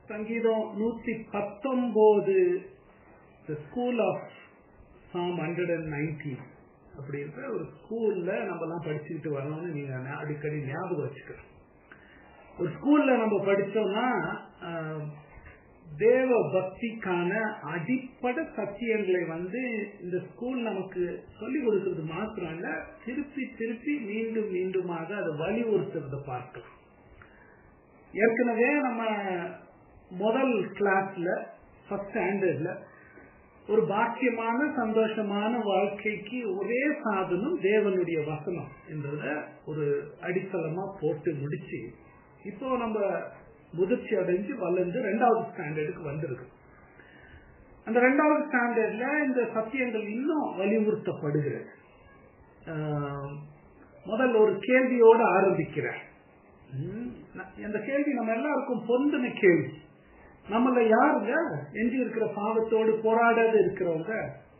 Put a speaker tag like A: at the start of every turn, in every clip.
A: சங்கீதம் நூத்தி பத்தொன்பது school of psalm hundred and nineteen அப்படின்ற ஒரு ஸ்கூல்ல நம்ம எல்லாம் படிச்சுக்கிட்டு வரணும்னு நீங்க ஞா- அடிக்கடி ஞாபகம் வச்சுக்கணும் ஒரு ஸ்கூல்ல நம்ம படிச்சோம்னா ஆஹ், தேவ பக்திக்கான அடிப்படை சத்தியங்களை வந்து இந்த ஸ்கூல் நமக்கு சொல்லிக் கொடுக்கிறது மாத்திரம் இல்ல திருப்பி திருப்பி மீண்டும் மீண்டுமாக அதை வலியுறுத்துறத பார்க்கலாம் ஏற்கனவே நம்ம முதல் கிளாஸ்ல ஃபர்ஸ்ட் ஸ்டாண்டர்ட்ல ஒரு பாக்கியமான சந்தோஷமான வாழ்க்கைக்கு ஒரே சாதனம் தேவனுடைய வசனம் என்றத ஒரு அடித்தளமா போட்டு முடிச்சு இப்போ நம்ம முதிர்ச்சி அடைஞ்சு வளர்ந்து ரெண்டாவது ஸ்டாண்டர்டுக்கு வந்திருக்கு அந்த ரெண்டாவது ஸ்டாண்டர்ட்ல இந்த சத்தியங்கள் இன்னும் வலியுறுத்தப்படுகிறது ஆஹ், முதல்ல ஒரு கேள்வியோடு ஆரம்பிக்கிறேன் ம், ந- அந்த கேள்வி நம்ம எல்லாருக்கும் பொருந்தின கேள்வி நம்மள யாருங்க எஞ்சி இருக்கிற பாவத்தோடு போராடாத இருக்கிறவங்க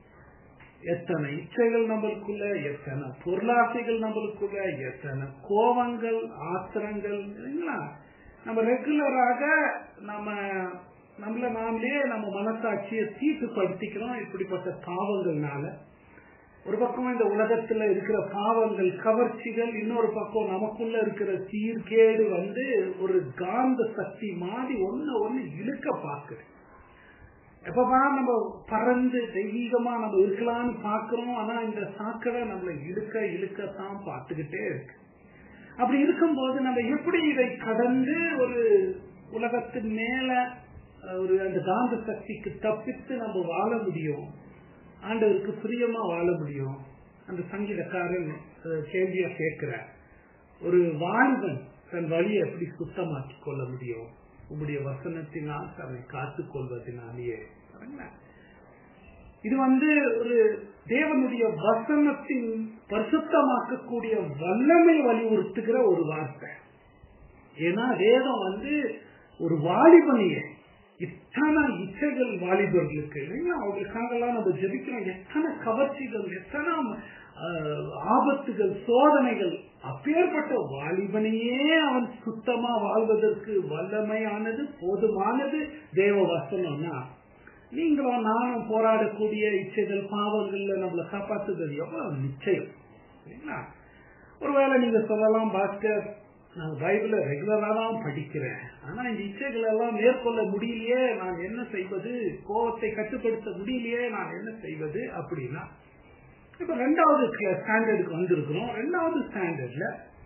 A: எத்தனை இச்சைகள் நம்மளுக்குள்ள எத்தனை பொருளாசைகள் நம்மளுக்குள்ள எத்தனை கோபங்கள் ஆத்திரங்கள் இல்லைங்களா நம்ம ரெகுலராக நம்ம நம்மள நாமளே நம்ம மனசாட்சியை தீட்டுப்படுத்திக்கிறோம் இப்படிப்பட்ட பாவங்கள்னால ஒரு பக்கம் இந்த உலகத்துல இருக்கிற பாவங்கள் கவர்ச்சிகள் இன்னொரு பக்கம் நமக்குள்ள இருக்கிற சீர்கேடு வந்து ஒரு காந்த சக்தி மாதிரி ஒண்ணு ஒண்ணு இழுக்க பார்க்குது எப்பதான் நம்ம பறந்து தெய்வீகமா நம்ம இருக்கலாம்னு பாக்குறோம் ஆனா இந்த சாக்கடை நம்மளை இழுக்க இழுக்கத்தான் பார்த்துக்கிட்டே இருக்கு அப்படி இருக்கும்போது நம்ம எப்படி இதை கடந்து ஒரு உலகத்தின் மேல அஹ், ஒரு அந்த காந்த சக்திக்கு தப்பித்து நம்ம வாழ முடியும் ஆண்டவருக்கு பிரியமா வாழ முடியும் அந்த சங்கீதக்காரன் அஹ், கேள்வியா கேட்கிற ஒரு வாலிபன் தன் வழியை எப்படி சுத்தமாக்கி கொள்ள முடியும் உங்களுடைய வசனத்தினால் தன்னை காத்துக் கொள்வதனாலேயே பாருங்களேன். இது வந்து ஒரு தேவனுடைய வசனத்தின் பரிசுத்தமாக்கக்கூடிய வல்லமை வலியுறுத்துகிற ஒரு வார்த்தை ஏன்னா வேதம் வந்து ஒரு வாலிபனையே எத்தனை இச்சைகள் வாலிபர்களுக்கு இல்லைங்களா அவங்களுக்காகலாம் நம்ம ஜெபிக்கிறோம் எத்தனை கவர்ச்சிகள் எத்தனை ஆஹ், ஆபத்துகள் சோதனைகள் அப்பேற்பட்ட வாலிபனையே அவன் சுத்தமா வாழ்வதற்கு வல்லமையானது போதுமானது தேவ வசனம்னா நீங்களும் நானும் போராடக்கூடிய இச்சைகள் பாவங்கள்ல நம்மளை காப்பாத்துதல் எவ்வளவு நிச்சயம் சரிங்களா ஒருவேளை நீங்க சொல்லலாம் பாஸ்கர் நான் பைபிள ரெகுலரா தான் படிக்கிறேன் ஆனா இந்த இச்சைகள் எல்லாம் மேற்கொள்ள முடியலையே நான் என்ன செய்வது கோபத்தை கட்டுப்படுத்த முடியலையே நான் என்ன செய்வது அப்படின்னா இப்ப ரெண்டாவது ஸ்டாண்டர்டுக்கு வந்திருக்கிறோம் ரெண்டாவது ஸ்டாண்டர்ட்ல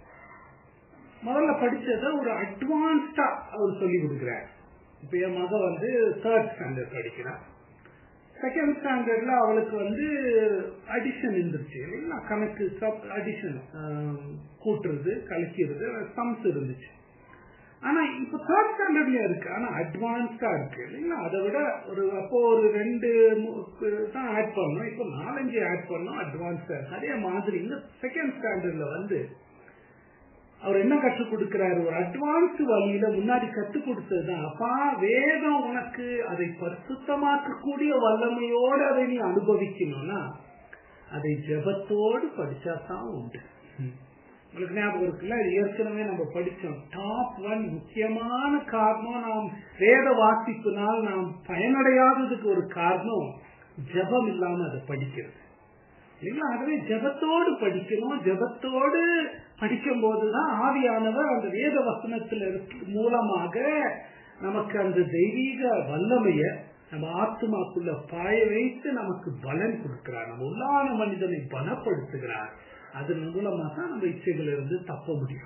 A: முதல்ல படிச்சத ஒரு அட்வான்ஸ்டா அவர் சொல்லி கொடுக்கிறார் இப்ப என் மக வந்து தேர்ட் ஸ்டாண்டர்ட் படிக்கிறான் செகண்ட் ஸ்டாண்டர்ட்ல அவளுக்கு வந்து அடிஷன் இருந்துச்சு இல்லைங்களா கணக்கு சப் அடிஷன் கூட்டுறது கழிக்கிறது சம்ஸ் இருந்துச்சு ஆனா இப்ப தேர்ட் ஸ்டாண்டர்ட்லயும் இருக்கு ஆனா அட்வான்ஸ்டா இருக்கு இல்லைங்களா அதை விட ஒரு அப்போ ஒரு ரெண்டு மு- தான் ஆட் பண்ணோம் இப்போ நாலஞ்சு ஆட் பண்ணோம் அட்வான்ஸ்டா இருக்கு அதே மாதிரி இந்த செகண்ட் ஸ்டாண்டர்ட்ல வந்து அவர் என்ன கற்றுக் கொடுக்கிறாரு ஒரு அட்வான்ஸ் வழியில முன்னாடி கற்றுக் கொடுத்ததுதான் அப்பா வேதம் உனக்கு அதை பரிசுத்தமாக்கக்கூடிய வல்லமையோடு அதை நீ அனுபவிக்கணும்னா அதை ஜெபத்தோடு படிச்சாதான் உண்டு ம். உங்களுக்கு ஞாபகம் இருக்குல்ல இது ஏற்கனவே நம்ம படிச்சோம் டாப் ஒன் முக்கியமான காரணம் நாம் வேத வாசிப்பினால் நாம் பயனடையாததுக்கு ஒரு காரணம் ஜெபம் இல்லாம அதை படிக்கிறது இல்லைங்களா ஆகவே ஜெபத்தோடு படிக்கணும் ஜெபத்தோடு படிக்கும் போதுதான் ஆவியானவர் அந்த வேத வசனத்தில் இருக்க மூலமாக நமக்கு அந்த தெய்வீக வல்லமைய நம்ம ஆத்மாக்குள்ள பாய வைத்து நமக்கு பலன் கொடுக்கிறார் நம்ம உள்ளான மனிதனை பலப்படுத்துகிறார் அதன் மூலமா தான் நம்ம இச்சைகள் இருந்து தப்ப முடியும்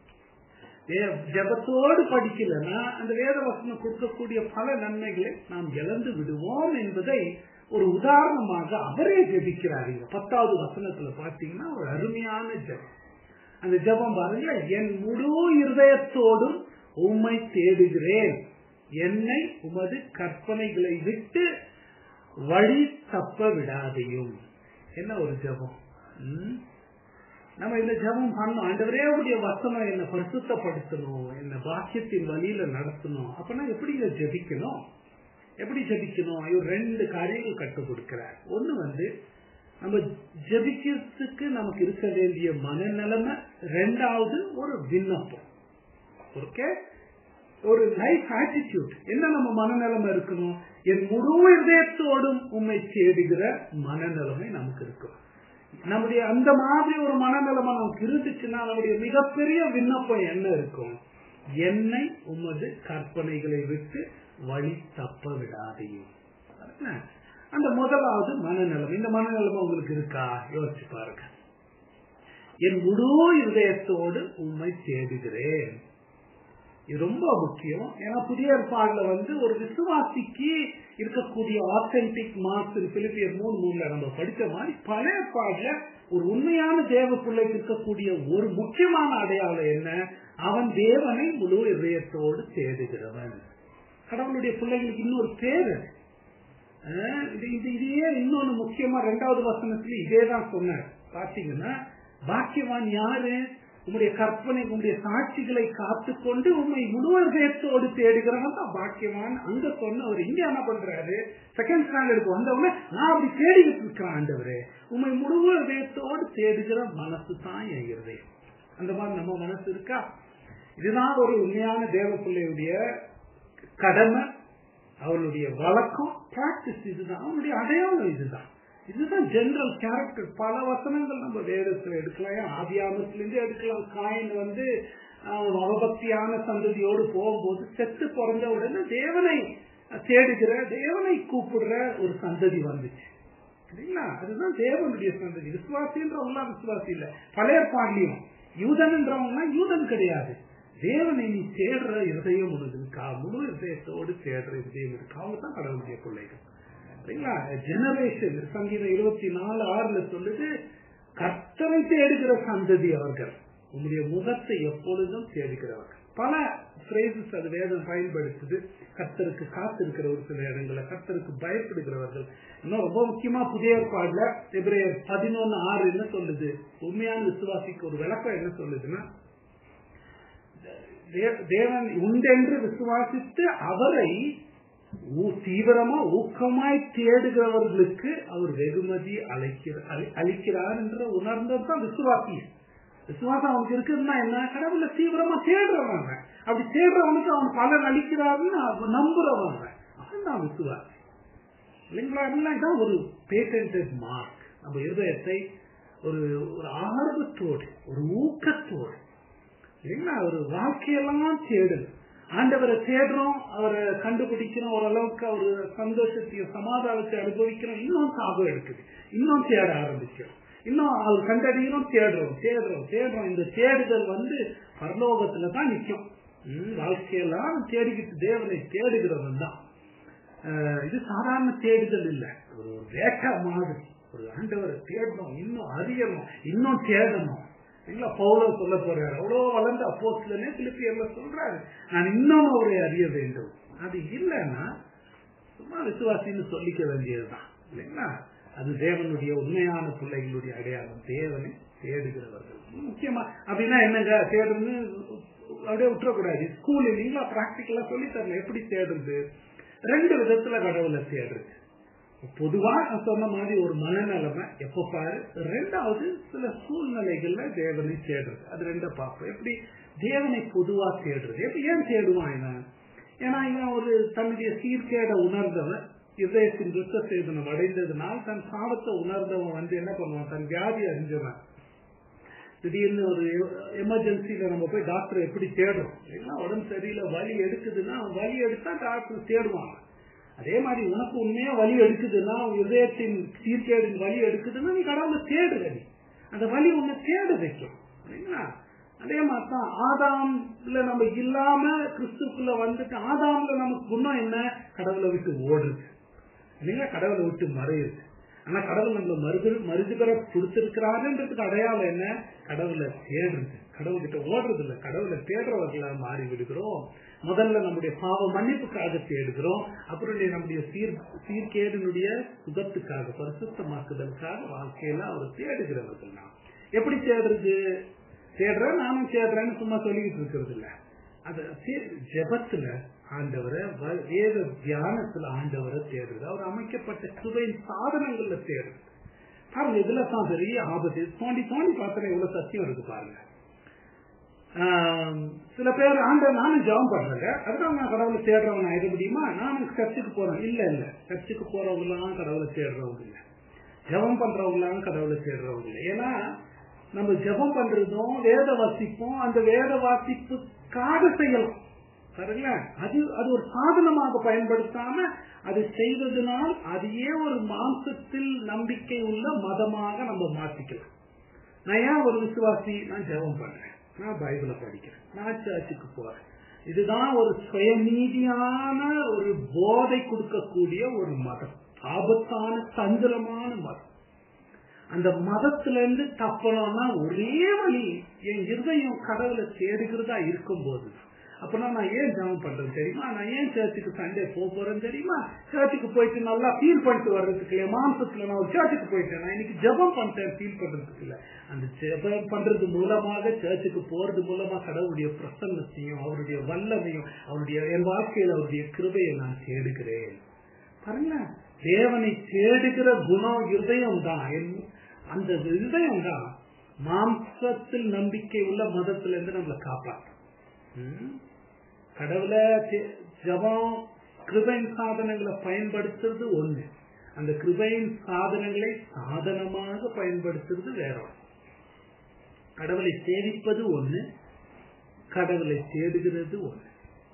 A: வே- ஜெபத்தோடு படிக்கலன்னா அந்த வேத வசனம் கொடுக்கக்கூடிய பல நன்மைகளை நாம் இழந்து விடுவோம் என்பதை ஒரு உதாரணமாக அவரே ஜெபிக்கிறார் இங்க பத்தாவது வசனத்துல பாத்தீங்கன்னா ஒரு அருமையான ஜெபம் அந்த ஜெபம் பாருங்க என் முழு இருதயத்தோடும் உம்மை தேடுகிறேன் என்னை உமது கற்பனைகளை விட்டு வழி தப்ப விடாதையும் என்ன ஒரு ஜெபம் ம்? நம்ம இந்த ஜெபம் பண்ணோம் ஆண்டவரே உடைய வசனம் என்ன பரிசுத்தப்படுத்தணும் என்ன பாக்கியத்தின் வழியில நடத்தணும் அப்பனா எப்படி இதை ஜெபிக்கணும் எப்படி ஜெபிக்கணும் இவர் ரெண்டு காரியங்கள் கற்றுக் கொடுக்கிறார் ஒண்ணு வந்து நம்ம ஜெபிக்கிறதுக்கு நமக்கு இருக்க வேண்டிய மனநிலைமை ரெண்டாவது ஒரு விண்ணப்பம் ஓகே ஒரு லைஃப் ஆட்டிடியூட் என்ன நம்ம மனநிலைமை இருக்கணும் என் முழு இதயத்தோடும் உண்மை தேடுகிற மனநிலைமை நமக்கு இருக்கும் நம்முடைய அந்த மாதிரி ஒரு மனநிலைமை நமக்கு இருந்துச்சுன்னா நம்முடைய மிகப்பெரிய விண்ணப்பம் என்ன இருக்கும் என்னை உமது கற்பனைகளை விட்டு வழி தப்ப விடாதையும் அந்த முதலாவது மனநிலைமை இந்த மனநிலைமை உங்களுக்கு இருக்கா யோசிச்சு பாருங்க என் முழு இதயத்தோடு உண்மை தேடுகிறேன் இது ரொம்ப முக்கியம் ஏன்னா புதிய ஏற்பாடுல வந்து ஒரு விசுவாசிக்கு இருக்கக்கூடிய ஆத்தென்டிக் மார்க்ஸ் பிலிப்பியர் மூணு மூணுல நம்ம படித்த மாதிரி பல ஏற்பாடுல ஒரு உண்மையான தேவ பிள்ளைக்கு இருக்கக்கூடிய ஒரு முக்கியமான அடையாளம் என்ன அவன் தேவனை முழு இதயத்தோடு தேடுகிறவன் கடவுளுடைய பிள்ளைகளுக்கு இன்னொரு பேரு இது இது இதையே இன்னொன்னு முக்கியமா ரெண்டாவது வசனத்துல இதே தான் சொன்னார் பாத்தீங்கன்னா பாக்கியவான் யாரு உங்களுடைய கற்பனை உங்களுடைய சாட்சிகளை காத்துக்கொண்டு உண்மை முழுவதயத்தோடு தேடுகிறவன் தான் பாக்கியவான் அங்க சொன்னவர் இங்க என்ன பண்றாரு செகண்ட் ஸ்டாண்டர்டுக்கு வந்தவங்க நான் அப்படி தேடிக்கிட்டு இருக்கிறேன் ஆண்டவரே உண்மை முழுவதயத்தோடு தேடுகிற மனசு தான் என் இருதயம் அந்த மாதிரி நம்ம மனசு இருக்கா இதுதான் ஒரு உண்மையான தேவ பிள்ளையுடைய கடமை அவளுடைய வழக்கம் பிராக்டிஸ் இதுதான் அவனுடைய அடையாளம் இதுதான் இதுதான் ஜெனரல் கேரக்டர் பல வசனங்கள் நம்ம வேதத்துல எடுக்கலாம் ஆதியாமத்திலிருந்து எடுக்கலாம் காயின் வந்து அவபக்தியான சந்ததியோடு போகும்போது செத்து பிறந்த உடனே தேவனை தேடுகிற தேவனை கூப்பிடுற ஒரு சந்ததி வந்துச்சு இல்லைங்களா அதுதான் தேவனுடைய சந்ததி விசுவாசின்றவங்களாம் விசுவாசி இல்ல பழைய பாடலையும் யூதன்ன்றவங்க யூதன் கிடையாது தேவனை நீ தேடுற இருதயம் உனது இருக்கா முழு இதயத்தோடு தேடுற இருதயம் இருக்கா அவங்க தான் கடவுளுடைய பிள்ளைகள் சரிங்களா ஜெனரேஷன் சங்கீதம் இருபத்தி நாலு ஆறுல சொல்லுது கர்த்தரை தேடுகிற சந்ததி அவர்கள் உங்களுடைய முகத்தை எப்பொழுதும் தேடுகிறவர்கள் பல பிரைசஸ் அது வேதம் பயன்படுத்துது கர்த்தருக்கு காத்திருக்கிற ஒரு சில இடங்களை கர்த்தருக்கு பயப்படுகிறவர்கள் இன்னும் ரொம்ப முக்கியமா புதிய ஏற்பாடுல எபிரேயர் பதினொன்னு ஆறு என்ன சொல்லுது உண்மையான விசுவாசிக்கு ஒரு விளக்கம் என்ன சொல்லுதுன்னா தேவன் உண்டென்று விசுவாசித்து அவரை தீவிரமா ஊக்கமாய் தேடுகிறவர்களுக்கு அவர் வெகுமதி அழைக்கிறார் அளிக்கிறார் என்ற உணர்ந்தது தான் விசுவாசி விசுவாசம் அவனுக்கு இருக்குதுன்னா என்ன கடவுள தீவிரமா தேடுறவன் அப்படி தேடுறவனுக்கு அவன் பலன் அளிக்கிறாருன்னு நம்புறவன் அவன் தான் விசுவாசி இல்லைங்களா இதான் ஒரு பேட்டன்ட் மார்க் நம்ம இருதயத்தை ஒரு ஒரு ஆர்வத்தோடு ஒரு ஊக்கத்தோடு இல்லைங்களா ஒரு வாழ்க்கையெல்லாம் தேடல் ஆண்டவரை தேடுறோம் அவரை கண்டுபிடிக்கிறோம் ஓரளவுக்கு அவர் சந்தோஷத்தையும் சமாதானத்தை அனுபவிக்கிறோம் இன்னும் தாகம் எடுக்குது இன்னும் தேட ஆரம்பிக்கிறோம் இன்னும் அவர் கண்டறியணும் தேடுறோம் தேடுறோம் தேடுறோம் இந்த தேடுதல் வந்து பரலோகத்துல தான் நிற்கும் வாழ்க்கையெல்லாம் தேடிக்கிட்டு தேவனை தேடுகிறவன் தான் இது சாதாரண தேடுதல் இல்லை ஒரு வேட்டா மாதிரி ஒரு ஆண்டவரை தேடணும் இன்னும் அறியணும் இன்னும் தேடணும் இல்ல பௌல சொல்ல போறாரு அவ்வளோ வளர்ந்த அப்போஸ்லனே பிலிப்பியர்ல சொல்றாரு நான் இன்னும் அவரை அறிய வேண்டும் அது இல்லைன்னா சும்மா விசுவாசின்னு சொல்லிக்க வேண்டியதுதான் இல்லைங்களா அது தேவனுடைய உண்மையான பிள்ளைகளுடைய அடையாளம் தேவனை தேடுகிறவர்கள் முக்கியமா அப்படின்னா என்னங்க தேடுன்னு அப்படியே விட்டுறக்கூடாது ஸ்கூல் இல்லைங்களா பிராக்டிக்கலா சொல்லி தரல எப்படி தேடுறது ரெண்டு விதத்துல கடவுளை தேடுறது பொதுவா நான் சொன்ன மாதிரி ஒரு மனநிலைமை எப்ப பாரு ரெண்டாவது சில சூழ்நிலைகள்ல தேவனை தேடுறது அது ரெண்ட பார்ப்போம் எப்படி தேவனை பொதுவா தேடுறது எப்படி ஏன் தேடுவான் இவன் ஏன்னா இவன் ஒரு தன்னுடைய சீர்கேட உணர்ந்தவன் இதயத்தின் யுத்த சேதனம் அடைந்ததுனால் தன் சாபத்தை உணர்ந்தவன் வந்து என்ன பண்ணுவான் தன் வியாதி அறிஞ்சவன் திடீர்னு ஒரு எமர்ஜென்சில நம்ம போய் டாக்டர் எப்படி தேடும் ஏன்னா உடம்பு சரியில்லை வலி எடுக்குதுன்னா வலி எடுத்தா டாக்டர் தேடுவாங்க அதே மாதிரி உனக்கு உண்மையா வலி எடுக்குதுன்னா இதயத்தின் சீர்கேடின் வலி எடுக்குதுன்னா நீ கடவுளை தேடுற நீ அந்த வலி உன்னை தேட வைக்கும் சரிங்களா அதே மாதிரிதான் ஆதாம்ல நம்ம இல்லாம கிறிஸ்துக்குள்ள வந்துட்டு ஆதாம்ல நமக்கு குணம் என்ன கடவுளை விட்டு ஓடுறது இல்லைங்களா கடவுளை விட்டு மறையுது ஆனா கடவுள் நம்மள மருது மருதுபெற கொடுத்திருக்கிறாருன்றதுக்கு அடையாளம் என்ன கடவுளை தேடுறது கடவுள்கிட்ட ஓடுறது இல்லை கடவுளை தேடுறவர்களா மாறி விடுகிறோம் முதல்ல நம்முடைய பாவ மன்னிப்புக்காக தேடுகிறோம் அப்புறம் நம்முடைய சீர் சீர்கேடினுடைய சுகத்துக்காக பரிசுத்தமாக்குதலுக்காக வாழ்க்கையில அவர் தேடுகிறவர்கள் நாம் எப்படி தேடுறது தேடுறேன் நானும் தேடுறேன்னு சும்மா சொல்லிக்கிட்டு இருக்கிறது இல்ல அது ஜபத்துல ஆண்டவரை வேத தியானத்துல ஆண்டவரை தேடுறது அவர் அமைக்கப்பட்ட சுவையின் சாதனங்கள்ல தேடுறது பாருங்க இதுல தான் பெரிய ஆபத்து தோண்டி தோண்டி பார்த்தா எவ்வளவு சத்தியம் இருக்கு பாருங்க ஆஹ் சில பேர் ஆண்ட நானும் ஜெபம் பண்றேங்க அதுதான் நான் கடவுளை தேடுறவன் ஆயிட முடியுமா நானும் சர்ச்சுக்கு போறேன் இல்ல இல்ல சர்ச்சுக்கு போறவங்களாம் கடவுளை தேடுறவங்க இல்ல ஜெபம் பண்றவங்களாம் கடவுளை தேடுறவங்க இல்லை ஏன்னா நம்ம ஜெபம் பண்றதும் வேத வாசிப்பும் அந்த வேத வாசிப்புக்காக செய்யலாம் சரிங்களா அது அது ஒரு சாதனமாக பயன்படுத்தாம அது செய்வதனால் அதையே ஒரு மாம்சத்தில் நம்பிக்கை உள்ள மதமாக நம்ம மாத்திக்கலாம் நான் ஏன் ஒரு விசுவாசி நான் ஜெபம் பண்றேன் நான் பைபிளை படிக்கிறேன் நான் சர்ச்சுக்கு போறேன் இதுதான் ஒரு சுயநீதியான ஒரு போதை கொடுக்கக்கூடிய ஒரு மதம் ஆபத்தான தந்திரமான மதம் அந்த மதத்துல இருந்து தப்பணும்னா ஒரே வழி என் இருதயம் கடவுளை தேடுகிறதா இருக்கும்போது அப்பனா நான் ஏன் ஜெபம் பண்றேன் தெரியுமா நான் ஏன் சர்ச்சுக்கு சண்டே போக போறேன் தெரியுமா சர்ச்சுக்கு போயிட்டு நல்லா ஃபீல் பண்ணிட்டு வர்றதுக்கு இல்லையா மாம்சத்துல நான் ஒரு சர்ச்சுக்கு போயிட்டேன் நான் இன்னைக்கு ஜெபம் பண்ணிட்டேன் ஃபீல் பண்றதுக்கு இல்ல அந்த ஜெபம் பண்றது மூலமாக சர்ச்சுக்கு போறது மூலமா கடவுளுடைய பிரசன்னத்தையும் அவருடைய வல்லமையும் அவருடைய என் வாழ்க்கையில அவருடைய கிருபையை நான் தேடுகிறேன் பாருங்களேன் தேவனை தேடுகிற குணம் இருதயம் தான் அந்த இருதயம் தான் மாம்சத்தில் நம்பிக்கை உள்ள மதத்துல இருந்து நம்மளை காப்பாற்றும் கடவுளை ஜபம் கிருபையின் சாதனங்களை பயன்படுத்துறது ஒண்ணு அந்த கிருபையின் சாதனங்களை சாதனமாக பயன்படுத்துறது வேற கடவுளை சேவிப்பது ஒண்ணு கடவுளை தேடுகிறது ஒண்ணு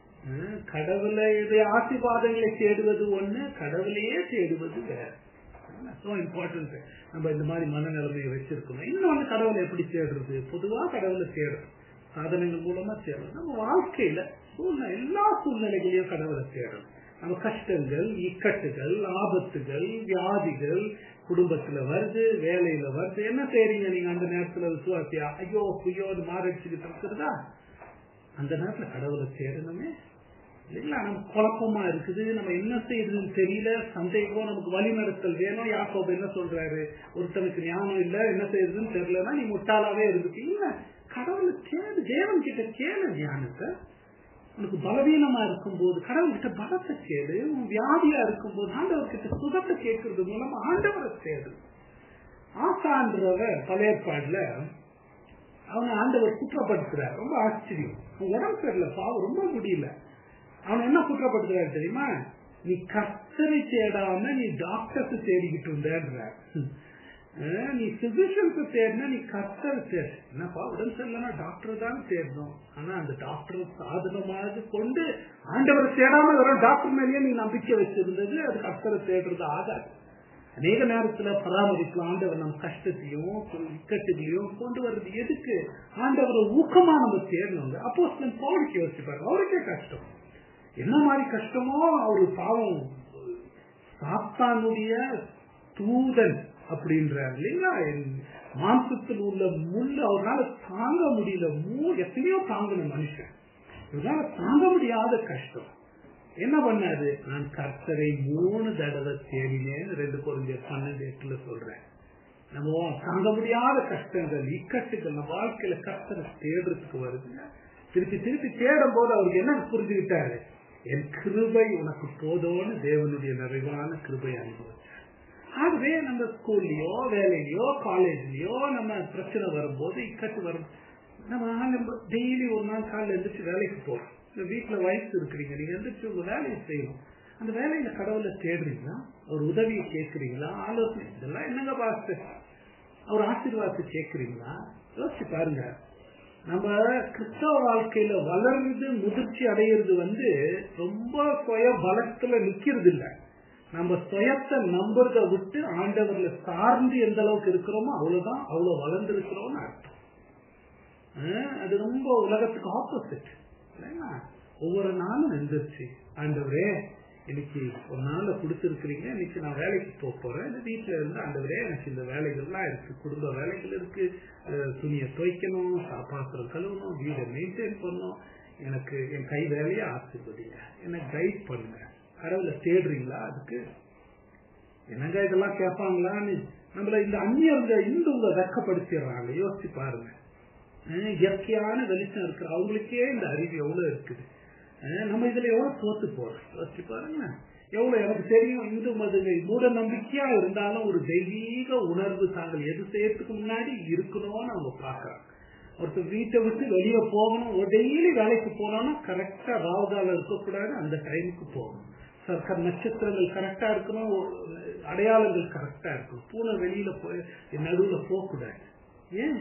A: கடவுளை ஆசீர்வாதங்களை தேடுவது ஒண்ணு கடவுளையே தேடுவது வேற சோ இம்பார்ட்டன்ட் நம்ம இந்த மாதிரி மனநிலைமையை வச்சிருக்கணும் இன்னொன்னு கடவுளை எப்படி தேடுறது பொதுவா கடவுளை தேடுறது சாதனங்கள் மூலமா தேடணும் நம்ம வாழ்க்கையில சூழ்நிலை எல்லா சூழ்நிலைகளையும் கடவுளை தேடணும் நம்ம கஷ்டங்கள் இக்கட்டுகள் ஆபத்துகள் வியாதிகள் குடும்பத்துல வருது வேலையில வருது என்ன செய்றீங்க நீங்க அந்த நேரத்துல விசுவாசியா ஐயோ ஐயோ அது மாரடிச்சுக்கிட்டு இருக்கிறதா அந்த நேரத்துல கடவுளை தேடணுமே இல்லைங்களா நமக்கு குழப்பமா இருக்குது நம்ம என்ன செய்யறதுன்னு தெரியல சந்தேகம் நமக்கு வழிநடத்தல் வேணும் யாக்கோபு என்ன சொல்றாரு ஒருத்தனுக்கு ஞானம் இல்ல என்ன செய்யறதுன்னு தெரியலன்னா நீ முட்டாளாவே இருக்கு இல்ல கடவுளை கேளு தேவன் கிட்ட கேளு ஞானத்தை உனக்கு பலவீனமா இருக்கும் போது கடவுள் கிட்ட பலத்தை கேளு உன் வியாதியா இருக்கும் போது ஆண்டவர் கிட்ட சுகத்தை கேட்கறது மூலமா ஆண்டவரை தேடு ஆசான்றவர் பழையற்பாடுல அவனை ஆண்டவர் குற்றப்படுத்துறார் ரொம்ப ஆச்சரியம் உடம்பு சரியில்ல பாவம் ரொம்ப முடியல அவன் என்ன குற்றப்படுத்துறாரு தெரியுமா நீ கர்த்தரை தேடாம நீ டாக்டர்ஸ் தேடிக்கிட்டு இருந்த நீ பிசிஷியன்ஸ் தேடினா நீ கர்த்தர் தேடு என்னப்பா உடம்பு சரியில்லைன்னா டாக்டர் தான் தேடணும் ஆனா அந்த டாக்டர் சாதனமாக கொண்டு ஆண்டவரை தேடாம வெறும் டாக்டர் மேலேயே நீ நம்பிக்கை வச்சிருந்தது அது கர்த்தரை தேடுறது ஆகாது அநேக நேரத்துல பராமரிக்கலாம் ஆண்டவர் நம்ம கஷ்டத்தையும் இக்கட்டுகளையும் கொண்டு வர்றது எதுக்கு ஆண்டவரை ஊக்கமா நம்ம தேடணுங்க அப்போ பவுனுக்கு யோசிப்பாரு அவருக்கே கஷ்டம் என்ன மாதிரி கஷ்டமோ அவரு பாவம் சாத்தானுடைய தூதன் அப்படின்றார் இல்லைங்களா மாம்சத்தில் உள்ள முள் அவரால் தாங்க முடியல மூ எத்தனையோ தாங்கணும் மனுஷன் இவரால தாங்க முடியாத கஷ்டம் என்ன பண்ணாரு நான் கர்த்தரை மூணு தடவை தேடினேன் ரெண்டு குறைஞ்ச பன்னெண்டு எட்டுல சொல்றேன் நம்ம தாங்க முடியாத கஷ்டங்கள் இக்கட்டுகள் நம்ம வாழ்க்கையில கர்த்தரை தேடுறதுக்கு வருதுங்க திருப்பி திருப்பி தேடும் போது அவருக்கு என்ன புரிஞ்சுக்கிட்டாரு என் கிருபை உனக்கு போதோன்னு தேவனுடைய நிறைவான கிருபை அனுபவிச்சார் ஆகவே நம்ம ஸ்கூல்லயோ வேலையிலயோ காலேஜ்லயோ நம்ம பிரச்சனை வரும்போது இக்கட்டு வரும் நம்ம டெய்லி ஒரு நாள் காலையில் எழுந்திரிச்சு வேலைக்கு போறோம் இந்த வீட்டுல வயசு இருக்கிறீங்க நீங்க எந்திரிச்சு உங்க வேலையை செய்யணும் அந்த வேலையில கடவுளை தேடுறீங்களா ஒரு உதவியை கேட்கறீங்களா ஆலோசனை இதெல்லாம் என்னங்க பார்த்து அவர் ஆசீர்வாதத்தை கேட்கறீங்களா யோசிச்சு பாருங்க நம்ம கிறிஸ்தவ வாழ்க்கையில வளர்ந்து முதிர்ச்சி அடையிறது வந்து ரொம்ப சுய பலத்துல நிக்கிறது இல்ல நம்ம சுயத்தை நம்புறத விட்டு ஆண்டவர்ல சார்ந்து எந்த அளவுக்கு இருக்கிறோமோ அவ்வளவுதான் அவ்வளவு வளர்ந்து இருக்கிறோம்னு அர்த்தம் அது ரொம்ப உலகத்துக்கு ஆப்போசிட் இல்லைங்களா ஒவ்வொரு நாளும் எந்திரிச்சு ஆண்டவரே இன்னைக்கு ஒரு நாள்ல கொடுத்துருக்கிறீங்க இன்னைக்கு நான் வேலைக்கு போக போறேன் இந்த வீட்டுல இருந்து ஆண்டவரே எனக்கு இந்த வேலைகள்லாம் இருக்கு குடும்ப வேலைகள் இருக்கு துணியை துவைக்கணும் பாத்திரம் கழுவணும் வீடை மெயின்டைன் பண்ணணும் எனக்கு என் கை வேலையை ஆசீர்வதிங்க என்ன கைட் பண்ணுங்க கடவுளை தேடுறீங்களா அதுக்கு என்னங்க இதெல்லாம் கேட்பாங்களான்னு நம்மள இந்த அந்நியவங்க இந்துவங்க வெக்கப்படுத்திடுறாங்க யோசிச்சு பாருங்க இயற்கையான வெளிச்சம் இருக்கு அவங்களுக்கே இந்த அறிவு எவ்வளவு இருக்குது நம்ம இதுல எவ்வளவு தோத்து போறோம் யோசிச்சு பாருங்க எவ்வளவு எனக்கு தெரியும் இந்து மதுகை மூட நம்பிக்கையா இருந்தாலும் ஒரு தெய்வீக உணர்வு தாங்கள் எது செய்யறதுக்கு முன்னாடி இருக்கணும்னு அவங்க பாக்குறாங்க ஒருத்தர் வீட்டை விட்டு வெளியே போகணும் டெய்லி வேலைக்கு போனோம்னா கரெக்டா ராவுகாலம் இருக்கக்கூடாது அந்த டைமுக்கு போகணும் சர்க்கார் நட்சத்திரங்கள் கரெக்டா இருக்கணும் அடையாளங்கள் கரெக்டா இருக்கணும் பூனை வெளியில போய் நடுவுல போகக்கூடாது ஏன்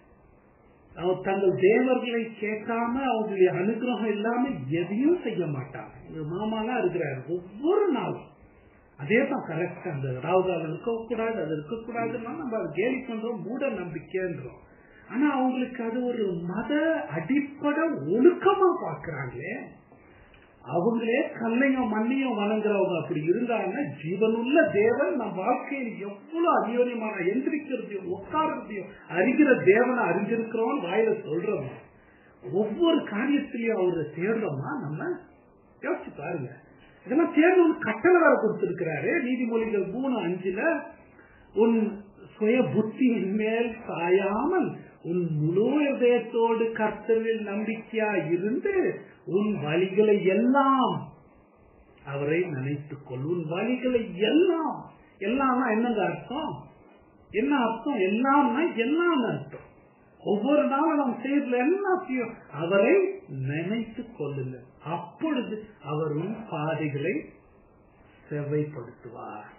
A: அவர் தங்கள் தேவர்களை கேட்காம அவங்களுடைய அனுகிரகம் இல்லாம எதையும் செய்ய மாட்டாங்க எங்க மாமாலாம் இருக்கிறாரு ஒவ்வொரு நாளும் அதே தான் கரெக்ட் அந்த ராவுகாலம் இருக்கக்கூடாது அது இருக்கக்கூடாதுன்னா நம்ம அதை கேலி பண்றோம் மூட நம்பிக்கைன்றோம் ஆனா அவங்களுக்கு அது ஒரு மத அடிப்படை ஒழுக்கமா பாக்குறாங்களே அவங்களே கல்லையும் மண்ணையும் வணங்குறவங்க அப்படி இருந்தாங்கன்னா ஜீவனுள்ள தேவன் நம் வாழ்க்கையில் எவ்வளவு அநியோன்யமான எந்திரிக்கிறதையும் உட்காரத்தையும் அறிகிற தேவனை அறிஞ்சிருக்கிறோம் வாயில சொல்றோம் ஒவ்வொரு காரியத்திலையும் அவரை தேடுறோமா நம்ம யோசிச்சு பாருங்க இதெல்லாம் தேடணும் கட்டளை வேற கொடுத்திருக்கிறாரு நீதிமொழிகள் மூணு அஞ்சுல உன் சுய புத்தியின் மேல் சாயாமல் உன் முழு இதயத்தோடு கர்த்தரில் நம்பிக்கையா இருந்து உன் வழிகளை எல்லாம் அவரை நினைத்துக் கொள் உன் வழிகளை எல்லாம் எல்லாம்னா என்னங்க அர்த்தம் என்ன அர்த்தம் எல்லாம்னா எல்லாம் அர்த்தம் ஒவ்வொரு நாளும் நாம் செய்யறதுல எல்லாத்தையும் அவரை நினைத்துக் கொள்ளுங்கள் அப்பொழுது அவர் உன் பாதைகளை செவ்வைப்படுத்துவார்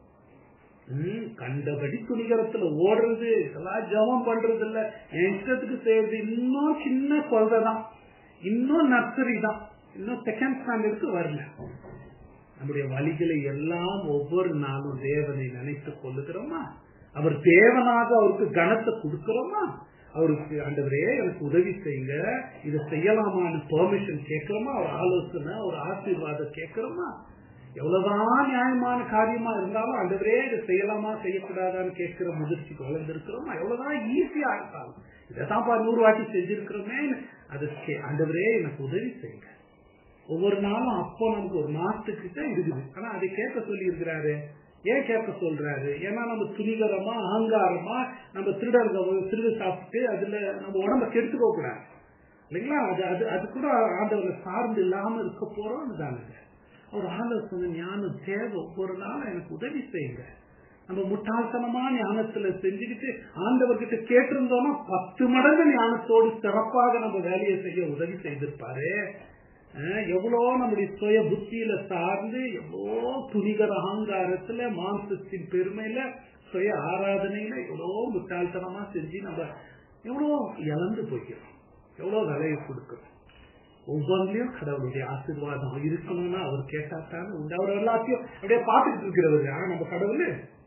A: ம், கண்டபடி துணிகரத்துல ஓடுறது இதெல்லாம் ஜபம் பண்றது இல்ல என் இஷ்டத்துக்கு செய்யறது இன்னும் சின்ன குழந்தை தான் இன்னும் நர்சரி தான் இன்னும் செகண்ட் ஸ்டாண்டர்டுக்கு வரல நம்முடைய வழிகளை எல்லாம் ஒவ்வொரு நாளும் தேவனை நினைத்துக் கொள்ளுகிறோமா அவர் தேவனாக அவருக்கு கனத்தை கொடுக்கிறோமா அவருக்கு ஆண்டவரே எனக்கு உதவி செய்யுங்க இதை செய்யலாமான்னு பெர்மிஷன் கேட்கிறோமா ஒரு ஆலோசனை ஒரு ஆசீர்வாதம் கேட்கிறோமா எவ்வளவுதான் நியாயமான காரியமா இருந்தாலும் ஆண்டவரே இதை செய்யலாமா செய்யக்கூடாதான்னு கேட்கிற முதிர்ச்சிக்கு வளர்ந்திருக்கிறோமா எவ்வளவுதான் ஈஸியா இருந்தாலும் இதைதான்ப்பா நூறு வாட்டி செஞ்சிருக்கிறோமே அது கே- ஆண்டவரே எனக்கு உதவி செய்யுங்க ஒவ்வொரு நாளும் அப்போ நமக்கு ஒரு மாசத்துக்கிட்ட இருக்குது ஆனா அதை கேட்க சொல்லி இருக்கிறாரு ஏன் கேட்க சொல்றாரு ஏன்னா நம்ம துணிகரமா அகங்காரமா நம்ம திருடர்கள் திருடு சாப்பிட்டு அதுல நம்ம உடம்ப கெடுத்துக்க கூடாது இல்லைங்களா அது அது அது கூட ஆண்டவரை சார்ந்து இல்லாம இருக்க போறோம் தானுங்க ஒரு ஆலோசனை ஞானம் தேவை ஒவ்வொரு நாளும் எனக்கு உதவி செய்யுங்க நம்ம முட்டாள்தனமா ஞானத்துல செஞ்சுக்கிட்டு ஆண்டவர்கிட்ட கேட்டிருந்தோம்னா பத்து மடங்கு ஞானத்தோடு சிறப்பாக நம்ம வேலையை செய்ய உதவி செய்திருப்பாரு அஹ் எவ்வளோ நம்முடைய சுய புத்தியில சார்ந்து எவ்வளோ துணிகர அகங்காரத்துல மாம்சத்தின் பெருமையில சுய ஆராதனையில எவ்வளோ முட்டாள்தனமா செஞ்சு நம்ம எவ்வளோ இழந்து போய்க்கிறோம் எவ்வளோ விலையை கொடுக்கிறோம் ஒவ்வொன்றிலையும் கடவுளுடைய ஆசீர்வாதம் இருக்கணும்னா அவர் கேட்டாத்தானே உண்டு அவர் எல்லாத்தையும் அப்படியே பார்த்துட்டு இருக்கிறவர் ஆனா நம்ம கடவுள்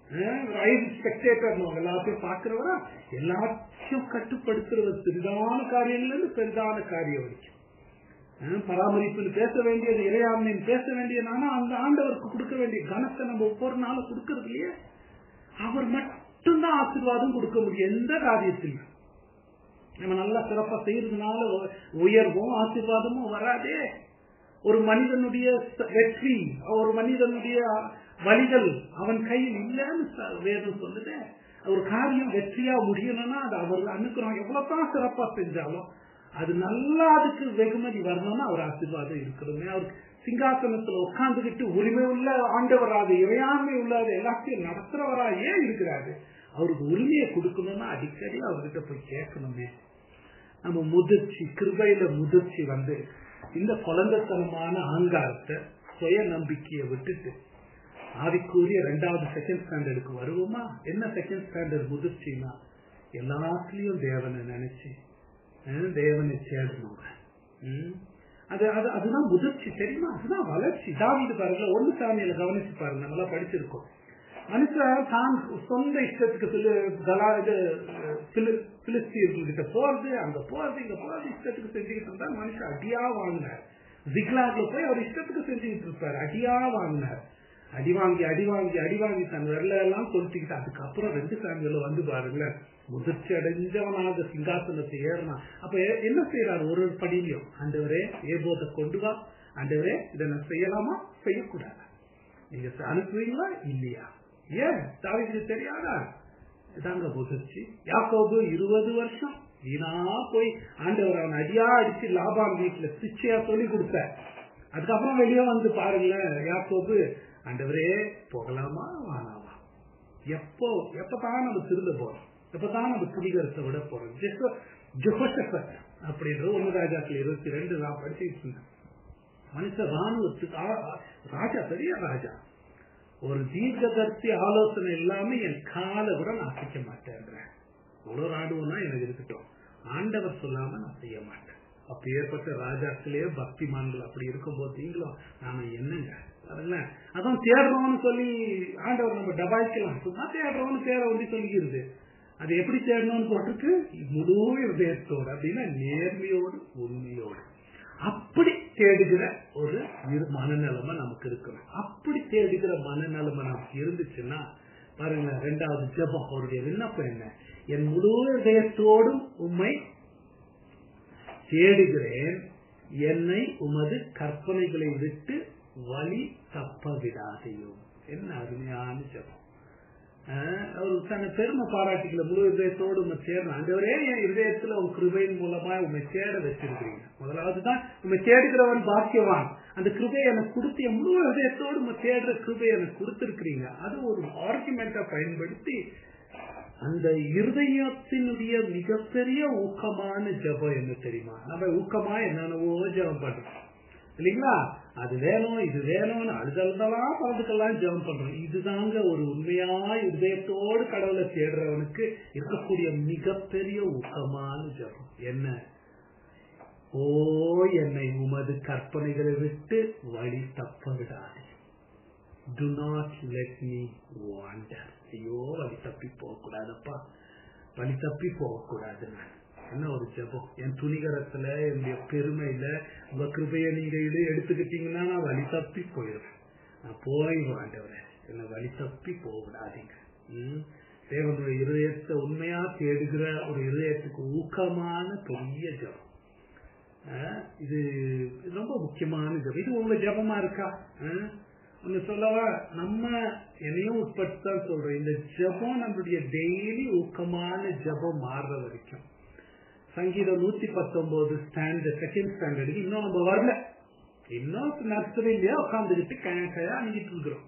A: ஐது ஸ்பெக்டேட்டர் எல்லாத்தையும் பார்க்கிறவரா எல்லாத்தையும் கட்டுப்படுத்துறவர் சிறிதான காரியங்கள்ல இருந்து பெரிதான காரியம் வரைக்கும் அஹ் பராமரிப்பில் பேச வேண்டியது இறையாண்மையில் பேச வேண்டியது ஆனா அந்த ஆண்டவருக்கு கொடுக்க வேண்டிய கனத்தை நம்ம ஒவ்வொரு நாளும் கொடுக்கறது இல்லையே அவர் மட்டும்தான் ஆசீர்வாதம் கொடுக்க முடியும் எந்த காரியத்திலும் நம்ம நல்லா சிறப்பா செய்யறதுனால உ- உயர்வும் ஆசீர்வாதமும் வராதே ஒரு மனிதனுடைய ச- வெற்றி ஒரு மனிதனுடைய வழிகள் அவன் கையில் இல்லைன்னு ச- வேதம் சொல்லுது ஒரு காரியம் வெற்றியா முடியணும்னா அது அவர் அனுக்கிறோம் எவ்வளவுதான் சிறப்பா செஞ்சாலும் அது நல்லா அதுக்கு வெகுமதி வரணும்னா அவர் ஆசீர்வாதம் இருக்கணுமே அவர் சிங்காசனத்துல உட்கார்ந்துகிட்டு உரிமை உள்ள ஆண்டவராக இறையாண்மை உள்ளாத எல்லாத்தையும் நடத்துறவரா ஏன் இருக்கிறாரு அவருக்கு உரிமையை கொடுக்கணும்னா அடிக்கடி அவர்கிட்ட போய் கேட்கணுமே நம்ம முதிர்ச்சி கிருபையில முதிர்ச்சி வந்து இந்த குழந்தைத்தனமான அகங்காரத்தை சுய நம்பிக்கையை விட்டுட்டு ஆவிக்குரிய ரெண்டாவது செகண்ட் ஸ்டாண்டர்டுக்கு வருவோமா என்ன செகண்ட் ஸ்டாண்டர்ட் முதிர்ச்சினா எல்லாத்துலயும் தேவனை நினைச்சு அஹ் தேவனை தேடணுங்க ம். அது அது அதுதான் முதிர்ச்சி தெரியுமா அதுதான் வளர்ச்சி தாவிது பாருங்க ஒண்ணு சாமியில கவனிச்சு பாருங்க நம்மளா படிச்சிருக்கோம் மனுஷன் தான் சொந்த இஷ்டத்துக்கு சொல்லு கலா இது பிலி- பிலிஸ்தீன்கிட்ட போறது அங்க போறது இங்க போறது இஷ்டத்துக்கு செஞ்சுக்கிட்டு இருந்தா மனுஷன் அடியா வாங்கினார் ஜிக்லாக்ல போய் அவர் இஷ்டத்துக்கு செஞ்சுக்கிட்டு இருப்பாரு அடியா வாங்கினார் அடி வாங்கி அடி வாங்கி அடி வாங்கி தன் விரல எல்லாம் கொளுத்திக்கிட்டு அதுக்கப்புறம் ரெண்டு சாமியில வந்து பாருங்களேன் முதிர்ச்சி அடைஞ்சவனாக சிங்காசனத்தை ஏறினான் அப்ப எ- என்ன செய்யறாரு ஒரு ஒரு படியிலையும் ஆண்டவரே ஏபோதை கொண்டு வா ஆண்டவரே இதை நான் செய்யலாமா செய்யக்கூடாது நீங்க அனுப்புவீங்களா இல்லையா ஏன் தாவிக்கு தெரியாதா இதாங்க முதிர்ச்சி யாக்கோபு இருபது வருஷம் வீணா போய் ஆண்டவர் அவன் அடியா அடிச்சு லாபான் வீட்டுல சிச்சையா சொல்லி கொடுத்தார் அதுக்கப்புறம் வெளியே வந்து பாருங்களேன் யாக்கோபு ஆண்டவரே போகலாமா வானாமா எப்போ எப்பதான் நம்ம திருந்த போறோம் எப்பதான் நம்ம துணிகரத்தை விட போறோம் ஜஸ்ட் ஜோசபத் அப்படின்ற ஒன்னு ராஜாக்கள் இருபத்தி ரெண்டு நான் படிச்சுட்டு இருந்தேன் மனுஷ ராணுவத்துக்கு ஆ- ஆ- ராஜா பெரிய ராஜா ஒரு தீர்க்கதர்த்தி ஆலோசனை இல்லாம என் காலை கூட நான் அசைக்க மாட்டேன்றேன் இவ்வளவு ராணுவம்னா எனக்கு இருக்கட்டும் ஆண்டவர் சொல்லாம நான் செய்ய மாட்டேன் அப்ப ஏற்பட்ட ராஜாக்களே பக்திமான்கள் அப்படி இருக்கும்போது நீங்களும் நாம என்னங்க பாருங்களேன் அதான் தேடுறோம்னு சொல்லி ஆண்டவர் நம்ம டபாய்க்கலாம் சும்மா தேடுறோம்னு தேட ஒண்டி சொல்லிக்கிறது அது எப்படி தேடணும்னு போட்டிருக்கு முழு இதயத்தோடு அப்படின்னா நேர்மையோடு உண்மையோடு அப்படி தேடுகிற ஒரு இரு மனநிலைமை நமக்கு இருக்கணும் அப்படி தேடுகிற மனநிலைமை நமக்கு இருந்துச்சுன்னா பாருங்க ரெண்டாவது ஜெபம் அவருடைய விண்ணப்பம் என்ன என் முழு இதயத்தோடும் உம்மை தேடுகிறேன் என்னை உமது கற்பனைகளை விட்டு வழி தப்ப விடாதையும் என்ன அருமையான ஜெபம் ஆஹ் அவர் தன்னை பெருமை பாராட்டிக்கல முழு இதயத்தோடு உண்மை தேடணும் ஆண்டவரே என் இதயத்துல உன் கிருபையின் மூலமா உண்மை தேட வச்சிருக்கிறீங்க முதலாவதுதான் உண்மை தேடுகிறவன் பாக்கியவான் அந்த கிருபையை எனக்கு கொடுத்து என் முழு இதயத்தோடு உண்மை தேடுற கிருபையை எனக்கு கொடுத்திருக்கிறீங்க அது ஒரு ஆர்குமெண்டா பயன்படுத்தி அந்த இருதயத்தினுடைய மிகப்பெரிய ஊக்கமான ஜெபம் என்ன தெரியுமா நம்ம ஊக்கமா என்னென்னவோ ஜெபம் பண்றோம் இல்லைங்களா அது வேணும் இது வேணும்னு அழுதழுதெல்லாம் பறந்துக்கெல்லாம் ஜெபம் பண்றோம் இதுதாங்க ஒரு உண்மையா இதயத்தோடு கடவுளை தேடுறவனுக்கு இருக்கக்கூடிய மிகப்பெரிய ஊக்கமான ஜெபம் என்ன ஓ என்னை உமது கற்பனைகளை விட்டு வழி தப்ப விடாதே do not let me wander ஐயோ வழி தப்பி போகக்கூடாதப்பா வழி தப்பி போகக்கூடாது நான் என்ன ஒரு ஜெபம் என் துணிகரத்துல என்னுடைய பெருமையில உங்க கிருபைய நீங்க இது எடுத்துக்கிட்டீங்கன்னா நான் வழி தப்பி போயிடுவேன் நான் போய் ஆண்டவரே என்ன வழி தப்பி போக விடாதீங்க ம்? தேவனுடைய இருதயத்தை உண்மையா தேடுகிற ஒரு இருதயத்துக்கு ஊக்கமான பெரிய ஜெபம் ஆஹ் இது இது ரொம்ப முக்கியமான ஜெபம் இது உங்க ஜெபமா இருக்கா ஆஹ் ஒன்னு சொல்லவா நம்ம என்னையும் உட்பட்டு தான் சொல்றோம் இந்த ஜெபம் நம்மளுடைய டெய்லி ஊக்கமான ஜெபம் மாறுற வரைக்கும் சங்கீதம் நூத்தி பத்தொன்பது ஸ்டாண்டர்ட் செகண்ட் ஸ்டாண்டர்டுக்கு இன்னும் நம்ம வரல இன்னும் நர்சரியிலேயே உட்காந்துக்கிட்டு கையா அணிஞ்சிட்டு இருக்கிறோம்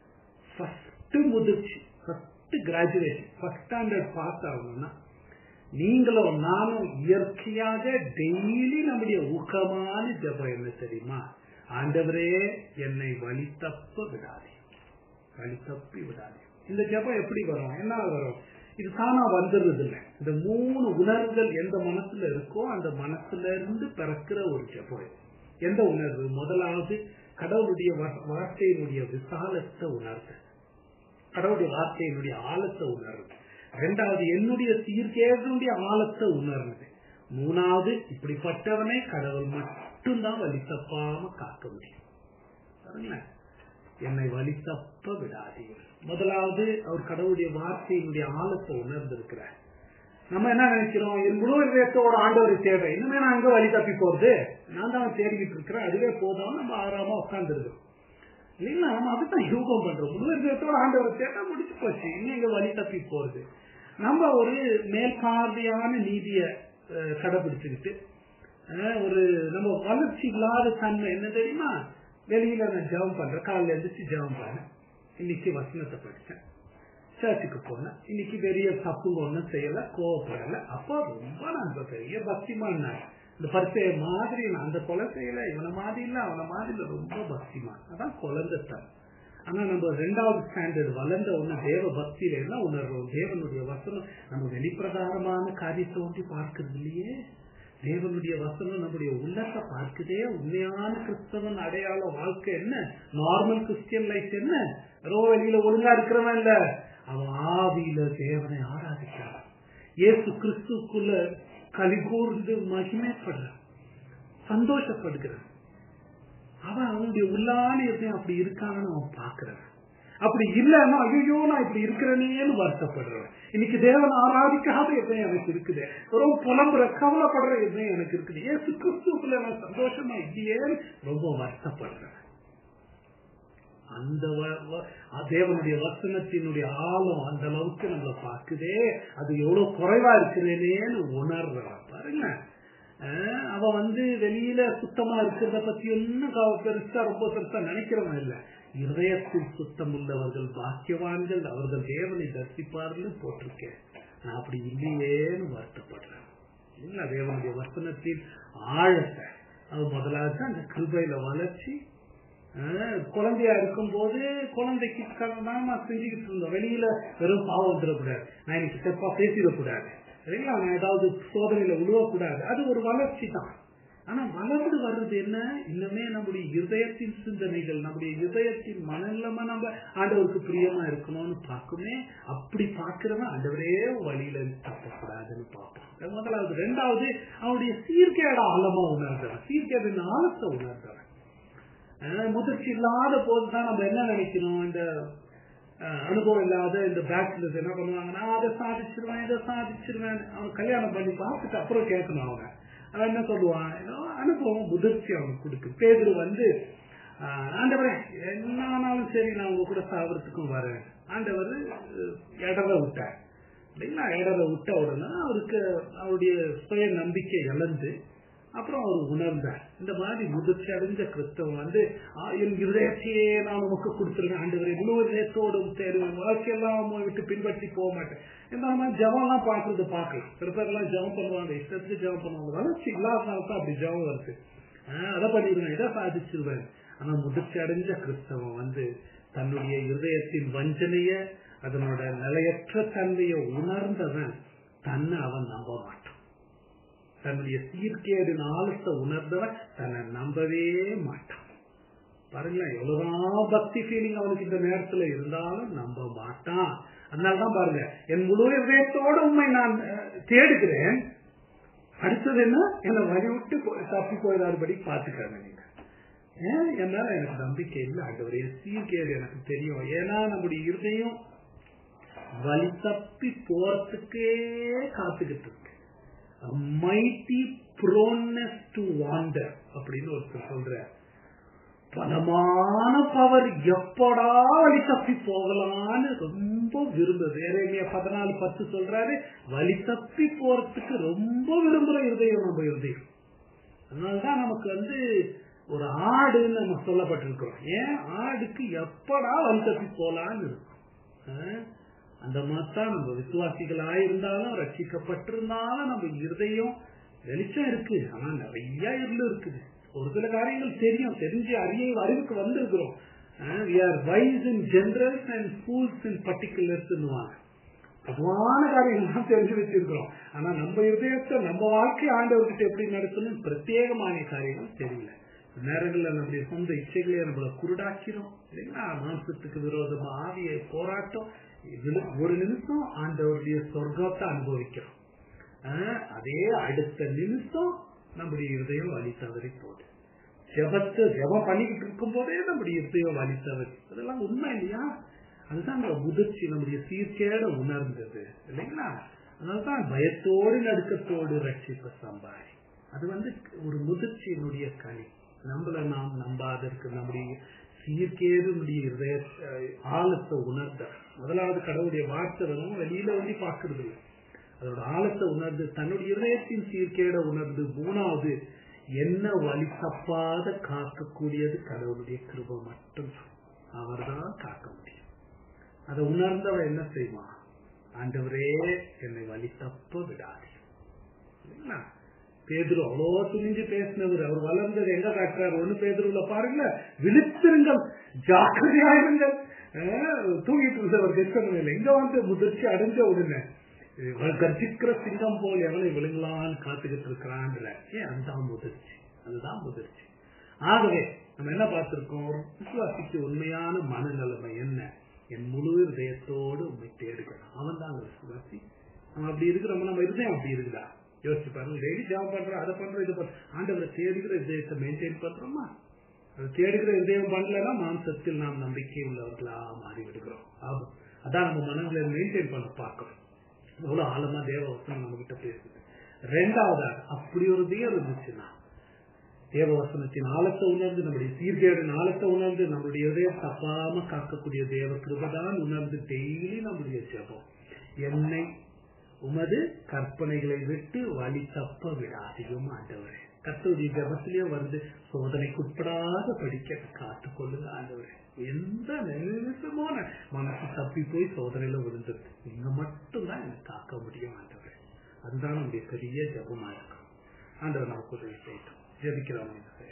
A: ஃபர்ஸ்ட் முதிர்ச்சி first graduation first standard pass ஆகணும்னா நீங்களும் நானும் இயற்கையாக டெய்லி நம்முடைய ஊக்கமான ஜெபம் என்ன தெரியுமா ஆண்டவரே என்னை வழி தப்ப விடாதே வழி தப்பி விடாதே இந்த ஜெபம் எப்படி வரும் என்ன வரும் இது தானா வந்துடுறது இல்லை இந்த மூணு உணர்வுகள் எந்த மனசுல இருக்கோ அந்த மனசுல இருந்து பிறக்கிற ஒரு ஜெபம் இது. எந்த உணர்வு முதலாவது கடவுளுடைய வா- வார்த்தையினுடைய விசாலத்தை உணர்வு கடவுளுடைய வார்த்தையினுடைய ஆழத்தை உணர்வு இரண்டாவது என்னுடைய சீர்கேடனுடைய ஆழத்தை உணர்ந்தது மூணாவது இப்படிப்பட்டவனே கடவுள் மட்டும்தான் வழி தப்பாம காக்க முடியும் பாருங்களேன் என்னை வழி தப்ப விடாதீர்கள் முதலாவது அவர் கடவுளுடைய வார்த்தையினுடைய ஆழத்தை உணர்ந்திருக்கிறார் நம்ம என்ன நினைக்கிறோம் என் முழு இதயத்தோட ஆண்டவரை தேவை இன்னுமே நான் அங்க வழி தப்பி போறது நான் தான் தேடிக்கிட்டு இருக்கிறேன் அதுவே போதும் நம்ம ஆறாம உட்காந்துருக்கோம் இல்லைங்களா நம்ம அதுதான் யூகம் பண்றோம் முழு இதயத்தோட ஆண்டவரை தேட்டா முடிச்சு போச்சு இன்னும் எங்க வழி தப்பி போறது நம்ம ஒரு மேற்பார்வையான நீதிய அஹ், கடைபிடிச்சுக்கிட்டு அஹ், ஒரு நம்ம வளர்ச்சி இல்லாத தன்மை என்ன தெரியுமா வெளியில நான் ஜெபம் பண்றேன் காலையில எழுந்திரிச்சு ஜெபம் பண்ணேன் இன்னைக்கு வசனத்தை படிச்சேன் சர்ச்சுக்கு போனேன் இன்னைக்கு பெரிய தப்புங்க ஒன்றும் செய்யல கோவப்படல அப்போ ரொம்ப நான் இப்ப பெரிய பக்திமான் நான் இந்த பரிசைய மாதிரி நான் அந்த கொலை செய்யல இவனை மாதிரி இல்ல அவனை மாதிரி இல்ல ரொம்ப பக்திமான் அதான் குழந்தைத்தான் ஆனா நம்ம ரெண்டாவது ஸ்டாண்டர்ட் வளர்ந்த ஒண்ணு தேவ பக்தியில என்ன உணர்றோம் தேவனுடைய வசனம் நம்ம வெளிப்பிரகாரமான காரியத்தை ஒன்றி பார்க்கிறது இல்லையே தேவனுடைய வசனம் நம்முடைய உள்ளத்தை பார்க்குதே உண்மையான கிறிஸ்தவன் அடையாள வாழ்க்கை என்ன நார்மல் கிறிஸ்டியன் லைஃப் என்ன ரோ வெளியில ஒழுங்கா இருக்கிறவன் இல்ல அவன் ஆவியில தேவனை ஆராதிக்கிறான் இயேசு கிறிஸ்துக்குள்ள கலிகூர்ந்து மகிமைப்படுறான் சந்தோஷப்படுகிறான் அவன் அவனுடைய உள்ளான இருதயம் அப்படி இருக்கான்னு அவன் பாக்குறான் அப்படி இல்லைன்னா ஐயோ நான் இப்படி இருக்கிறேனேன்னு வருத்தப்படுறேன் இன்னைக்கு தேவன் ஆராதிக்காத இருதயம் எனக்கு இருக்குது ரொம்ப புலம்புற கவலைப்படுற இருதயம் எனக்கு இருக்குது ஏசு கிறிஸ்துக்குள்ள நான் சந்தோஷமா இல்லையேன்னு ரொம்ப வருத்தப்படுறேன் அந்த வ- வ- அ- தேவனுடைய வசனத்தினுடைய ஆழம் அந்த அளவுக்கு நம்மளை பார்க்குதே அது எவ்வளவு குறைவா இருக்கிறேனேன்னு உணர்றான் பாருங்க அஹ் அவன் வந்து வெளியில சுத்தமா இருக்கிறத பத்தி ஒன்னும் கவ- பெருசா ரொம்ப பெருசா நினைக்கிறவன் இல்ல இதயத்தில் சுத்தம் உள்ளவர்கள் பாக்கியவான்கள் அவர்கள் தேவனை தரிசிப்பார்கள் போட்டிருக்கேன் நான் அப்படி இல்லையேன்னு வருத்தப்படுறேன் இல்லைங்களா தேவனுடைய வசனத்தின் ஆழத்தை அது முதலாவது அந்த கிருபையில வளர்ச்சி ஆஹ், குழந்தையா இருக்கும் போது குழந்தைக்கு நாம செஞ்சுக்கிட்டு இருந்தோம் வெளியில வெறும் பாவம் வந்துடக்கூடாது நான் இன்னைக்கு தப்பா பேசிடக்கூடாது இல்லைங்களா நான் ஏதாவது சோதனையில விழுவக்கூடாது அது ஒரு வளர்ச்சி தான் ஆனா வளர்ந்து வர்றது என்ன இன்னுமே நம்முடைய இதயத்தின் சிந்தனைகள் நம்முடைய இதயத்தின் மனநிலைமை நம்ம ஆண்டவருக்கு பிரியமா இருக்கணும்னு பார்க்குமே அப்படி பார்க்கிறவன் ஆண்டவரே வழியில தப்பக்கூடாதுன்னு பார்ப்போம் அது முதலாவது ரெண்டாவது அவனுடைய சீர்கேட ஆழமா உணர்ந்தவன் சீர்கேடின் ஆழத்தை உணர்ந்தவன் அஹ் முதிர்ச்சி இல்லாத போதுதான் நம்ம என்ன நினைக்கணும் இந்த அஹ், அனுபவம் இல்லாத இந்த பேச்சுலர்ஸ் என்ன பண்ணுவாங்கன்னா அதை சாதிச்சிருவேன் இதை சாதிச்சிருவேன் அவன் கல்யாணம் பண்ணி பார்த்துட்டு அப்புறம் கேட்கணும் அவங்க அவன் என்ன சொல்லுவான் ஏதோ அனுபவம் முதிர்ச்சி அவனுக்கு கொடுக்கு பேதுரு வந்து ஆஹ், ஆண்டவரே என்ன ஆனாலும் சரி நான் உங்க கூட சாவறதுக்கும் வரேன் ஆண்டவர் அஹ், இடற விட்டார் இல்லைங்களா இடற விட்ட உடனே அவருக்கு அவருடைய சுய நம்பிக்கை இழந்து அப்புறம் அவர் உணர்ந்தார் இந்த மாதிரி முதிர்ச்சி அடைஞ்ச கிறிஸ்தவன் வந்து ஆ, என் இருதயத்தையே நான் உமக்கு கொடுத்துருவேன் ஆண்டவரை முழு இதயத்தோடு தேடுவேன் வாழ்க்கையெல்லாம் உம்மை விட்டு பின்பற்றி போக மாட்டேன் இந்த ஜபம்லாம் பார்க்கறது பார்க்கலாம் சில பேர் எல்லாம் ஜபம் பண்ணுவாங்க இஷ்டத்துக்கு ஜபம் பண்ணுவாங்க வளர்ச்சி இல்லாதனால தான் அப்படி ஜபம் வருது ஆஹ், அதை பண்ணிடுவேன் இதை சாதிச்சிருவேன் ஆனா முதிர்ச்சி அடைஞ்ச கிறிஸ்தவன் வந்து தன்னுடைய இருதயத்தின் வஞ்சனைய அதனோட நிலையற்ற தன்மையை உணர்ந்தவன் தன்னை அவன் நம்ப மாட்டான் தன்னுடைய சீர்கேடு ஆழத்தை உணர்ந்தவன் தன்னை நம்பவே மாட்டான் பாருங்களேன் எவ்வளவுதான் பக்தி ஃபீலிங் அவனுக்கு இந்த நேரத்துல இருந்தாலும் நம்ப மாட்டான் அதனாலதான் பாருங்க என் முழு இதயத்தோட உண்மை நான் அஹ், தேடுகிறேன் அடுத்தது என்ன என்னை வழி விட்டு போ- தப்பி போயிடாதபடி பாத்துக்காங்க நீங்க ஏன் என் மேல எனக்கு நம்பிக்கை இல்லை ஆண்டவரே சீர்கேடு எனக்கு தெரியும் ஏன்னா நம்முடைய இருதயம் வழி தப்பி போறதுக்கே காத்துக்கிட்டு இருக்கு மைட்டி ப்ரோன்னஸ் டு வாண்டர் அப்படின்னு ஒருத்தர் சொல்ற பலமான பவர் எப்படா வழி தப்பி போகலான்னு ரொம்ப விரும்புது வேற பதினாலு பத்து சொல்றாரு வழி தப்பி போறதுக்கு ரொம்ப விரும்புற இருதயம் நம்ம இருதயம் அதனாலதான் நமக்கு வந்து ஒரு ஆடுன்னு நம்ம சொல்லப்பட்டிருக்கிறோம் ஏன் ஆடுக்கு எப்படா வழி தப்பி போலான்னு இருக்கும் ஆஹ்? அந்த மாதிரி தான் நம்ம விசுவாசிகளா இருந்தாலும் ரட்சிக்கப்பட்டிருந்தாலும் நம்ம இருதயம் வெளிச்சம் இருக்கு ஆனா நிறைய இருள் இருக்குது ஒரு சில காரியங்கள் தெரியும் தெரிஞ்சு அறிய அறிவுக்கு வந்திருக்கிறோம் we are wise in generals and fools in particulars அதுவான காரியங்கள் தெரிஞ்சு வச்சிருக்கிறோம் ஆனா நம்ம இருதயத்தை நம்ம வாழ்க்கை ஆண்டவர்கிட்ட எப்படி நடத்தணும் பிரத்யேகமான காரியங்கள் தெரியல நேரங்கள்ல நம்முடைய சொந்த இச்சைகளே நம்மள குருடாக்கிறோம் இல்லைங்களா மாம்சத்துக்கு விரோதமா ஆவியை போராட்டம் இதுல ஒரு நிமிஷம் ஆண்டவருடைய சொர்க்கத்தை அனுபவிக்கிறோம் ஆஹ், அதே அடுத்த நிமிஷம் நம்முடைய இருதயம் வழி தவறி போகுது ஜபத்தை ஜபம் பண்ணிக்கிட்டு இருக்கும் போதே நம்முடைய இருதயம் வழி தவறி அதெல்லாம் உண்மை இல்லையா அதுதான் நம்ம முதிர்ச்சி நம்முடைய சீர்கேட உணர்ந்தது இல்லைங்களா அதனால்தான் பயத்தோடு நடுக்கத்தோடு ரட்சிப்ப சம்பாரி அது வந்து ஒரு முதிர்ச்சியினுடைய கனி நம்மள நாம் நம்பாதற்கு நம்முடைய சீர்கேடு நம்முடைய இருதய அஹ், ஆழத்தை உணர்ந்த முதலாவது கடவுளுடைய வார்த்தை வரும் வெளியில வந்து பாக்குறது இல்லை அதோட ஆழத்தை உணர்ந்து தன்னுடைய இதயத்தின் சீர்கேட உணர்ந்து மூணாவது என்ன வழி தப்பாத காக்கக்கூடியது கடவுளுடைய கிருபை மட்டும் அவர்தான் காக்க முடியும் அதை உணர்ந்தவன் என்ன செய்வான் ஆண்டவரே என்னை வழி தப்ப விடாது இல்லைங்களா? பேதுரு அவ்வளோ துணிஞ்சு பேசினவர் அவர் வளர்ந்தது எங்க காட்டுறாரு ஒண்ணு பேதுருல பாருங்க விழித்திருங்கள் ஜாக்கிரதையாயிருங்கள் அஹ், தூங்கிட்டு இருந்தவர் கெட்டணும் இங்க வந்து முதிர்ச்சி அடைஞ்ச உடனே இவன் கர்ஜிக்கிற சிங்கம் போல் எவனை விழுங்கலான்னு காத்துக்கிட்டு இருக்கிறான்ற ஏன் அதுதான் முதிர்ச்சி அதுதான் முதிர்ச்சி ஆகவே நம்ம என்ன பார்த்திருக்கோம் ஒரு விசுவாசிக்கு உண்மையான மனநிலைமை என்ன என் முழு இதயத்தோடு உண்மை தேடுகிறான் அவன் தான் அந்த விசுவாசி நம்ம அப்படி இருக்கிறோம் நம்ம இருதயம் அப்படி இருக்குதா யோசிச்சு பாருங்க டெய்லி ஜாப் பண்றோம் அதை பண்றோம் இது பண்றோம் ஆண்டவரை தேடுகிற இதயத்தை மெயின்டைன் பண்றோமா அது தேடுகிற இதயம் பண்ணலன்னா மாம்சத்தில் நாம் நம்பிக்கை உள்ளவர்களா மாறி விடுகிறோம் ஆகும் அதான் நம்ம மனங்களை மெயின்டைன் பண்ண பார்க்கணும் எவ்வளவு ஆழமா தேவ வசனம் நம்ம கிட்ட பேசுது ரெண்டாவதாக அப்படி ஒரு தேவம் இருந்துச்சுன்னா தேவ வசனத்தின் ஆழத்தை உணர்ந்து நம்முடைய சீர்கேடின் ஆழத்தை உணர்ந்து நம்முடைய இதயம் தப்பாம காக்கக்கூடிய தேவ கிருபதான் உணர்ந்து டெய்லி நம்முடைய ஜெபம் என்னை உமது கற்பனைகளை விட்டு வழி தப்ப விடாதையும் ஆண்டவரே கத்தோடைய ஜபத்திலேயே வந்து சோதனைக்குட்படாத படிக்க காத்துக் கொள்ளுங்க ஆண்டவரே எந்த நிமிஷமான மனசு தப்பி போய் சோதனையில விழுந்துருக்கு நீங்க மட்டும்தான் எனக்கு காக்க முடியும் ஆண்டவரே அதுதான் நம்முடைய பெரிய ஜபமா இருக்கும் ஆண்டவர் நமக்கு உதவி செய்யட்டும் ஜெபிக்கிறோம்